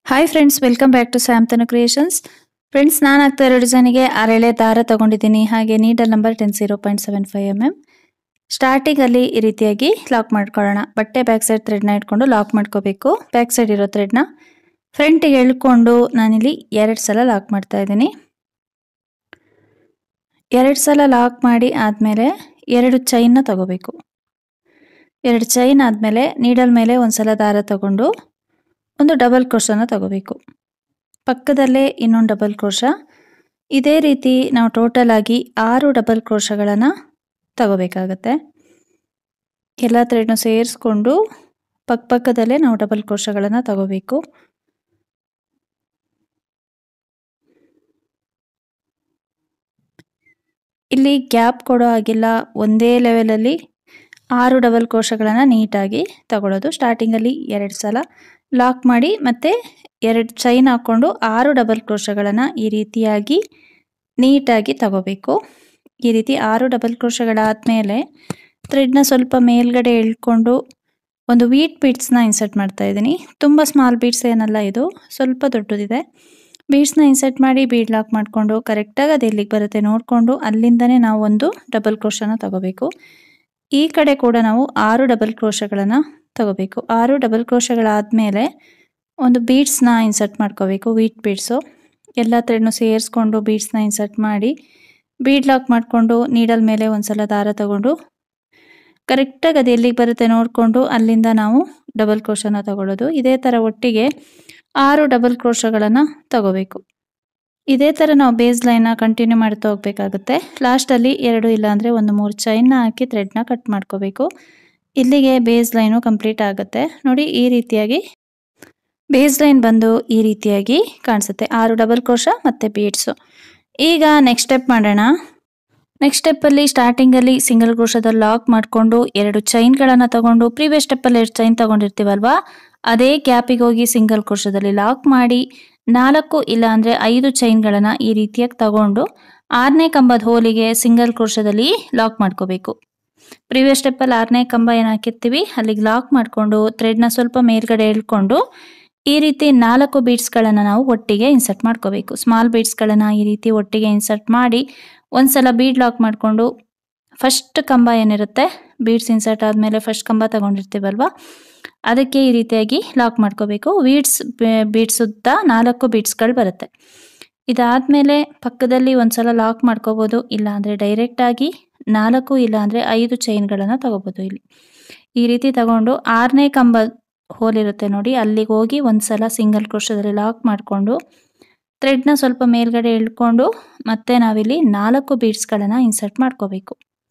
hi friends welcome back to Samtanu creations friends ನಾನು ಆಗ್ತಾ ಇರೋ ಡಿಸೈನಿಗೆ ಆರೆಳೆ ದಾರ ತಗೊಂಡಿದ್ದೀನಿ ಹಾಗೆ needle number ten zero point seven five M M ಸ್ಟಾರ್ಟಿಂಗಲ್ಲಿ ಈ ರೀತಿಯಾಗಿ ಲಾಕ್ ಮಾಡ್ಕೊಳ್ಳೋಣ ಬಟ್ಟೆ ಬ್ಯಾಕ್ ಸೈಡ್ ಥ್ರೆಡ್ನ ಇಟ್ಕೊಂಡು ಲಾಕ್ ಮಾಡ್ಕೋಬೇಕು ಬ್ಯಾಕ್ ಸೈಡ್ ಇರೋ ಥ್ರೆಡ್ನ ಫ್ರಂಟಿಗೆ ಎಳ್ಕೊಂಡು ನಾನಿಲ್ಲಿ ಎರಡು ಸಲ ಲಾಕ್ ಮಾಡ್ತಾ ಇದ್ದೀನಿ ಎರಡು ಸಲ ಲಾಕ್ ಮಾಡಿ ಆದಮೇಲೆ ಎರಡು ಚೈನ್ನ ತಗೋಬೇಕು ಎರಡು ಚೈನ್ ಆದಮೇಲೆ ನೀಡಲ್ ಮೇಲೆ ಒಂದು ಸಲ ದಾರ ತಗೊಂಡು ಒಂದು ಡಬಲ್ ಕ್ರೋಶನ ತಗೋಬೇಕು ಪಕ್ಕದಲ್ಲೇ ಇನ್ನೊಂದು ಡಬಲ್ ಕ್ರೋಶ ಇದೇ ರೀತಿ ನಾವು ಟೋಟಲ್ ಆಗಿ ಆರು ಡಬಲ್ ಕ್ರೋಶಗಳನ್ನು ತಗೋಬೇಕಾಗತ್ತೆ ಎಲ್ಲ ಥ್ರೆಡ್ನು ಸೇರಿಸ್ಕೊಂಡು ಪಕ್ಕಪಕ್ಕದಲ್ಲೇ ನಾವು ಡಬಲ್ ಕ್ರೋಶಗಳನ್ನು ತಗೋಬೇಕು ಇಲ್ಲಿ ಗ್ಯಾಪ್ ಕೊಡೋ ಹಾಗಿಲ್ಲ ಒಂದೇ ಲೆವೆಲಲ್ಲಿ ಆರು ಡಬಲ್ ಕೋಶಗಳನ್ನು ನೀಟಾಗಿ ತಗೊಳ್ಳೋದು ಸ್ಟಾರ್ಟಿಂಗಲ್ಲಿ ಎರಡು ಸಲ ಲಾಕ್ ಮಾಡಿ ಮತ್ತು ಎರಡು ಚೈನ್ ಹಾಕ್ಕೊಂಡು ಆರು ಡಬಲ್ ಕ್ರೋಶಗಳನ್ನು ಈ ರೀತಿಯಾಗಿ ನೀಟಾಗಿ ತಗೋಬೇಕು ಈ ರೀತಿ ಆರು ಡಬಲ್ ಕ್ರೋಶಗಳಾದಮೇಲೆ ಥ್ರೆಡ್ನ ಸ್ವಲ್ಪ ಮೇಲ್ಗಡೆ ಎಳ್ಕೊಂಡು ಒಂದು ವೀಟ್ ಬೀಡ್ಸ್ನ ಇನ್ಸರ್ಟ್ ಮಾಡ್ತಾ ಇದ್ದೀನಿ ತುಂಬ ಸ್ಮಾಲ್ ಬೀಡ್ಸ್ ಏನಲ್ಲ ಇದು ಸ್ವಲ್ಪ ದೊಡ್ಡದಿದೆ ಬೀಡ್ಸ್ನ ಇನ್ಸರ್ಟ್ ಮಾಡಿ ಬೀಡ್ ಲಾಕ್ ಮಾಡಿಕೊಂಡು ಕರೆಕ್ಟಾಗಿ ಅದು ಎಲ್ಲಿಗೆ ಬರುತ್ತೆ ನೋಡಿಕೊಂಡು ಅಲ್ಲಿಂದನೇ ನಾವು ಒಂದು ಡಬಲ್ ಕ್ರೋಶನ ತಗೋಬೇಕು ಈ ಕಡೆ ಕೂಡ ನಾವು ಆರು ಡಬಲ್ ಕ್ರೋಶಗಳನ್ನು ತಗೋಬೇಕು ಆರು ಡಬಲ್ ಕ್ರೋಶಗಳಾದಮೇಲೆ ಒಂದು ಬೀಡ್ಸ್ನ ಇನ್ಸರ್ಟ್ ಮಾಡ್ಕೋಬೇಕು ವೀಟ್ ಬೀಡ್ಸು ಎಲ್ಲ ಥ್ರೆಡ್ನು ಸೇರಿಸ್ಕೊಂಡು ಬೀಡ್ಸ್ನ ಇನ್ಸರ್ಟ್ ಮಾಡಿ ಬೀಡ್ ಲಾಕ್ ಮಾಡಿಕೊಂಡು ನೀಡಲ್ ಮೇಲೆ ಒಂದು ಸಲ ದಾರ ತಗೊಂಡು ಕರೆಕ್ಟಾಗಿ ಅದು ಎಲ್ಲಿಗೆ ಬರುತ್ತೆ ನೋಡಿಕೊಂಡು ಅಲ್ಲಿಂದ ನಾವು ಡಬಲ್ ಕ್ರೋಶನ ತಗೊಳ್ಳೋದು ಇದೇ ಥರ ಒಟ್ಟಿಗೆ ಆರು ಡಬಲ್ ಕ್ರೋಶಗಳನ್ನು ತಗೋಬೇಕು ಇದೇ ಥರ ನಾವು ಬೇಸ್ ಲೈನ್ನ ಕಂಟಿನ್ಯೂ ಮಾಡ್ತಾ ಹೋಗ್ಬೇಕಾಗುತ್ತೆ ಲಾಸ್ಟಲ್ಲಿ ಎರಡು ಇಲ್ಲ ಅಂದರೆ ಒಂದು ಮೂರು ಚೈನ್ನ ಹಾಕಿ ಥ್ರೆಡ್ನ ಕಟ್ ಮಾಡ್ಕೋಬೇಕು ಇಲ್ಲಿಗೆ ಬೇಸ್ ಲೈನು ಕಂಪ್ಲೀಟ್ ಆಗುತ್ತೆ ನೋಡಿ ಈ ರೀತಿಯಾಗಿ ಬೇಸ್ ಲೈನ್ ಬಂದು ಈ ರೀತಿಯಾಗಿ ಕಾಣಿಸುತ್ತೆ ಆರು ಡಬಲ್ ಕ್ರೋಶ ಮತ್ತು ಬೀಡ್ಸು ಈಗ ನೆಕ್ಸ್ಟ್ ಸ್ಟೆಪ್ ಮಾಡೋಣ ನೆಕ್ಸ್ಟ್ ಸ್ಟೆಪ್ಪಲ್ಲಿ ಸ್ಟಾರ್ಟಿಂಗಲ್ಲಿ ಸಿಂಗಲ್ ಕ್ರೋಶದಲ್ಲಿ ಲಾಕ್ ಮಾಡಿಕೊಂಡು ಎರಡು ಚೈನ್ಗಳನ್ನು ತಗೊಂಡು ಪ್ರೀವಿಯಸ್ ಸ್ಟೆಪ್ಪಲ್ಲಿ ಎರಡು ಚೈನ್ ತಗೊಂಡಿರ್ತೀವಲ್ವಾ ಅದೇ ಗ್ಯಾಪಿಗೆ ಹೋಗಿ ಸಿಂಗಲ್ ಕ್ರೋಶದಲ್ಲಿ ಲಾಕ್ ಮಾಡಿ ನಾಲ್ಕು ಇಲ್ಲ ಅಂದರೆ ಐದು ಚೈನ್ಗಳನ್ನು ಈ ರೀತಿಯಾಗಿ ತಗೊಂಡು ಆರನೇ ಕಂಬದ ಹೋಲಿಗೆ ಸಿಂಗಲ್ ಕ್ರೋಶದಲ್ಲಿ ಲಾಕ್ ಮಾಡ್ಕೋಬೇಕು ಪ್ರೀವಿಯಸ್ ಸ್ಟೆಪ್ಪಲ್ಲಿ ಆರನೇ ಕಂಬ ಏನು ಹಾಕಿರ್ತೀವಿ ಅಲ್ಲಿಗೆ ಲಾಕ್ ಮಾಡಿಕೊಂಡು ಥ್ರೆಡ್ನ ಸ್ವಲ್ಪ ಮೇಲ್ಗಡೆ ಎಳ್ಕೊಂಡು ಈ ರೀತಿ ನಾಲ್ಕು ಬೀಡ್ಸ್ಗಳನ್ನು ನಾವು ಒಟ್ಟಿಗೆ ಇನ್ಸರ್ಟ್ ಮಾಡ್ಕೋಬೇಕು ಸ್ಮಾಲ್ ಬೀಡ್ಸ್ಗಳನ್ನು ಈ ರೀತಿ ಒಟ್ಟಿಗೆ ಇನ್ಸರ್ಟ್ ಮಾಡಿ ಒಂದ್ಸಲ ಬೀಡ್ ಲಾಕ್ ಮಾಡಿಕೊಂಡು ಫಸ್ಟ್ ಕಂಬ ಏನಿರುತ್ತೆ ಬೀಡ್ಸ್ ಇನ್ಸರ್ಟ್ ಆದಮೇಲೆ ಫಸ್ಟ್ ಕಂಬ ತಗೊಂಡಿರ್ತೀವಲ್ವ ಅದಕ್ಕೆ ಈ ರೀತಿಯಾಗಿ ಲಾಕ್ ಮಾಡ್ಕೋಬೇಕು ಬೀಡ್ಸ್ ಬೀಡ್ಸ್ ಸುತ್ತ ನಾಲ್ಕು ಬೀಡ್ಸ್ಗಳು ಬರುತ್ತೆ ಇದಾದಮೇಲೆ ಪಕ್ಕದಲ್ಲಿ ಒಂದ್ಸಲ ಲಾಕ್ ಮಾಡ್ಕೋಬೋದು ಇಲ್ಲ ಅಂದರೆ ಡೈರೆಕ್ಟಾಗಿ ನಾಲ್ಕು ಇಲ್ಲ ಅಂದರೆ ಐದು ಚೈನ್ಗಳನ್ನು ತಗೋಬೋದು ಇಲ್ಲಿ ಈ ರೀತಿ ತಗೊಂಡು ಆರನೇ ಕಂಬ ಹೋಲ್ ಇರುತ್ತೆ ನೋಡಿ ಅಲ್ಲಿಗೆ ಹೋಗಿ ಒಂದ್ಸಲ ಸಿಂಗಲ್ ಕ್ರೋಶದಲ್ಲಿ ಲಾಕ್ ಮಾಡಿಕೊಂಡು ಥ್ರೆಡ್ನ ಸ್ವಲ್ಪ ಮೇಲ್ಗಡೆ ಇಳ್ಕೊಂಡು ಮತ್ತೆ ನಾವಿಲ್ಲಿ ನಾಲ್ಕು ಬೀಡ್ಸ್ಗಳನ್ನು ಇನ್ಸರ್ಟ್ ಮಾಡ್ಕೋಬೇಕು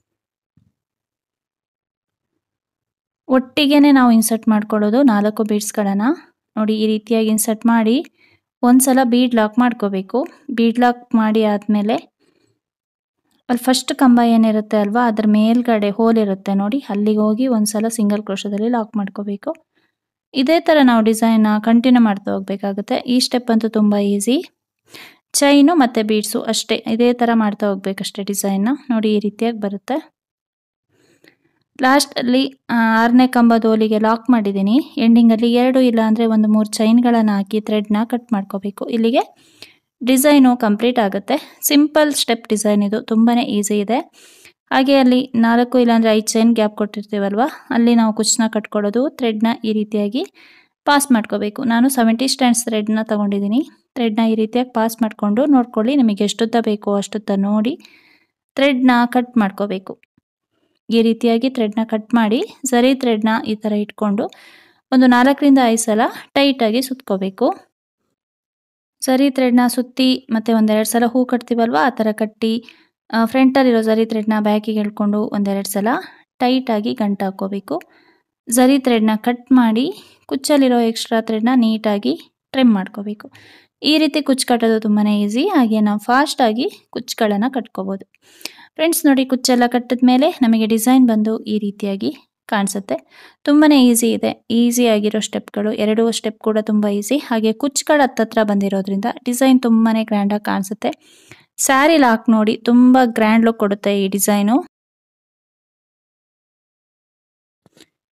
ಒಟ್ಟಿಗೆನೆ ನಾವು ಇನ್ಸರ್ಟ್ ಮಾಡ್ಕೊಳ್ಳೋದು ನಾಲ್ಕು ಬೀಡ್ಸ್ಗಳನ್ನು ನೋಡಿ ಈ ರೀತಿಯಾಗಿ ಇನ್ಸರ್ಟ್ ಮಾಡಿ ಒಂದ್ಸಲ ಬೀಡ್ ಲಾಕ್ ಮಾಡ್ಕೋಬೇಕು ಬೀಡ್ ಲಾಕ್ ಮಾಡಿ ಆದಮೇಲೆ ಅಲ್ಲಿ ಫಸ್ಟ್ ಕಂಬ ಏನಿರುತ್ತೆ ಅಲ್ವಾ ಅದ್ರ ಮೇಲ್ಗಡೆ ಹೋಲ್ ಇರುತ್ತೆ ನೋಡಿ ಅಲ್ಲಿಗೆ ಹೋಗಿ ಒಂದ್ಸಲ ಸಿಂಗಲ್ ಕ್ರೋಶದಲ್ಲಿ ಲಾಕ್ ಮಾಡ್ಕೋಬೇಕು ಇದೇ ಥರ ನಾವು ಡಿಸೈನ್ನ ಕಂಟಿನ್ಯೂ ಮಾಡ್ತಾ ಹೋಗ್ಬೇಕಾಗುತ್ತೆ ಈ ಸ್ಟೆಪ್ ಅಂತೂ ತುಂಬ ಈಸಿ ಚೈನು ಮತ್ತು ಬೀಡ್ಸು ಅಷ್ಟೇ ಇದೇ ಥರ ಮಾಡ್ತಾ ಹೋಗ್ಬೇಕಷ್ಟೇ ಡಿಸೈನ್ನ ನೋಡಿ ಈ ರೀತಿಯಾಗಿ ಬರುತ್ತೆ ಲಾಸ್ಟಲ್ಲಿ ಆರನೇ ಕಂಬದ ಓಲಿಗೆ ಲಾಕ್ ಮಾಡಿದ್ದೀನಿ ಎಂಡಿಂಗಲ್ಲಿ ಎರಡು ಇಲ್ಲ ಅಂದರೆ ಒಂದು ಮೂರು ಚೈನ್ಗಳನ್ನು ಹಾಕಿ ಥ್ರೆಡ್ನ ಕಟ್ ಮಾಡ್ಕೋಬೇಕು ಇಲ್ಲಿಗೆ ಡಿಸೈನು ಕಂಪ್ಲೀಟ್ ಆಗುತ್ತೆ ಸಿಂಪಲ್ ಸ್ಟೆಪ್ ಡಿಸೈನ್ ಇದು ತುಂಬಾ ಈಸಿ ಇದೆ ಹಾಗೆ ಅಲ್ಲಿ ನಾಲ್ಕು ಇಲ್ಲಾಂದರೆ ಐದು ಚೈನ್ ಗ್ಯಾಪ್ ಕೊಟ್ಟಿರ್ತೀವಲ್ವ ಅಲ್ಲಿ ನಾವು ಕುಚ್ಚನ್ನ ಕಟ್ಕೊಳ್ಳೋದು ಥ್ರೆಡ್ನ ಈ ರೀತಿಯಾಗಿ ಪಾಸ್ ಮಾಡ್ಕೋಬೇಕು ನಾನು ಸೆವೆಂಟಿ ಸ್ಟ್ಯಾಂಡ್ಸ್ ಥ್ರೆಡ್ನ ತೊಗೊಂಡಿದ್ದೀನಿ ಥ್ರೆಡ್ನ ಈ ರೀತಿಯಾಗಿ ಪಾಸ್ ಮಾಡಿಕೊಂಡು ನೋಡ್ಕೊಳ್ಳಿ ನಿಮಗೆ ಎಷ್ಟುದ್ದ ಬೇಕೋ ಅಷ್ಟುದ್ದ ನೋಡಿ ಥ್ರೆಡ್ನ ಕಟ್ ಮಾಡ್ಕೋಬೇಕು ಈ ರೀತಿಯಾಗಿ ಥ್ರೆಡ್ನ ಕಟ್ ಮಾಡಿ ಸರಿ ಥ್ರೆಡ್ನ ಈ ಥರ ಇಟ್ಕೊಂಡು ಒಂದು ನಾಲ್ಕರಿಂದ ಐದು ಸಲ ಟೈಟಾಗಿ ಸುತ್ಕೋಬೇಕು ಸರಿ ಥ್ರೆಡ್ನ ಸುತ್ತಿ ಮತ್ತು ಒಂದೆರಡು ಸಲ ಹೂ ಕಟ್ತೀವಲ್ವ ಆ ಥರ ಕಟ್ಟಿ ಫ್ರಂಟಲ್ಲಿರೋ ಜರಿ ಥ್ರೆಡ್ನ ಬ್ಯಾಕಿಗೆ ಎಳ್ಕೊಂಡು ಒಂದೆರಡು ಸಲ ಟೈಟಾಗಿ ಗಂಟು ಹಾಕ್ಕೋಬೇಕು ಜರಿ ಥ್ರೆಡ್ನ ಕಟ್ ಮಾಡಿ ಕುಚ್ಚಲ್ಲಿರೋ ಎಕ್ಸ್ಟ್ರಾ ಥ್ರೆಡ್ನ ನೀಟಾಗಿ ಟ್ರಿಮ್ ಮಾಡ್ಕೋಬೇಕು ಈ ರೀತಿ ಕುಚ್ಚು ಕಟ್ಟೋದು ತುಂಬಾ ಈಸಿ ಹಾಗೆ ನಾವು ಫಾಸ್ಟಾಗಿ ಕುಚ್ಚುಗಳನ್ನು ಕಟ್ಕೋಬೋದು ಫ್ರೆಂಡ್ಸ್ ನೋಡಿ ಕುಚ್ಚೆಲ್ಲ ಕಟ್ಟಿದ ಮೇಲೆ ನಮಗೆ ಡಿಸೈನ್ ಬಂದು ಈ ರೀತಿಯಾಗಿ ಕಾಣಿಸುತ್ತೆ ತುಂಬಾ ಈಸಿ ಇದೆ ಈಸಿ ಆಗಿರೋ ಸ್ಟೆಪ್ಗಳು ಎರಡೂ ಸ್ಟೆಪ್ ಕೂಡ ತುಂಬ ಈಸಿ ಹಾಗೆ ಕುಚ್ಚುಗಳು ಹತ್ತತ್ರ ಬಂದಿರೋದ್ರಿಂದ ಡಿಸೈನ್ ತುಂಬಾ ಗ್ರ್ಯಾಂಡಾಗಿ ಕಾಣಿಸುತ್ತೆ ಸ್ಯಾರಿ ಲಾಕ್ ನೋಡಿ ತುಂಬ ಗ್ರ್ಯಾಂಡ್ ಲುಕ್ ಕೊಡುತ್ತೆ ಈ ಡಿಸೈನು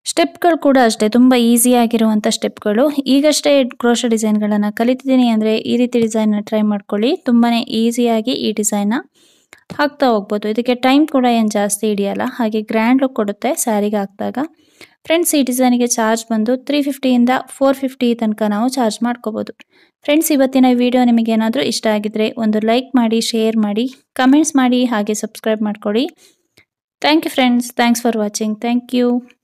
ಸ್ಟೆಪ್ಗಳು ಕೂಡ ಅಷ್ಟೇ ತುಂಬ ಈಸಿ ಆಗಿರುವಂಥ ಸ್ಟೆಪ್ಗಳು ಈಗಷ್ಟೇ ಕ್ರೋಶ ಡಿಸೈನ್ಗಳನ್ನು ಕಲಿತಿದ್ದೀನಿ ಅಂದರೆ ಈ ರೀತಿ ಡಿಸೈನ್ನ ಟ್ರೈ ಮಾಡ್ಕೊಳ್ಳಿ ತುಂಬಾ ಈಸಿಯಾಗಿ ಈ ಡಿಸೈನ್ನ ಹಾಕ್ತಾ ಹೋಗ್ಬೋದು ಇದಕ್ಕೆ ಟೈಮ್ ಕೂಡ ಏನು ಜಾಸ್ತಿ ಹಿಡಿಯಲ್ಲ ಹಾಗೆ ಗ್ರ್ಯಾಂಡ್ ಲುಕ್ ಕೊಡುತ್ತೆ ಸ್ಯಾರಿಗೆ ಹಾಕಿದಾಗ ಫ್ರೆಂಡ್ಸ್ ಈ ಡಿಸೈನಿಗೆ ಚಾರ್ಜ್ ಬಂದು ತ್ರೀ ಫಿಫ್ಟಿಯಿಂದ ಫೋರ್ ಫಿಫ್ಟಿ ತನಕ ನಾವು ಚಾರ್ಜ್ ಮಾಡ್ಕೋಬೋದು ಫ್ರೆಂಡ್ಸ್ ಇವತ್ತಿನ ವಿಡಿಯೋ ನಿಮಗೆ ಏನಾದರೂ ಇಷ್ಟ ಆಗಿದ್ರೆ ಒಂದು ಲೈಕ್ ಮಾಡಿ ಶೇರ್ ಮಾಡಿ ಕಮೆಂಟ್ಸ್ ಮಾಡಿ ಹಾಗೆ ಸಬ್ಸ್ಕ್ರೈಬ್ ಮಾಡ್ಕೊಳ್ಳಿ thank you friends thanks for watching thank you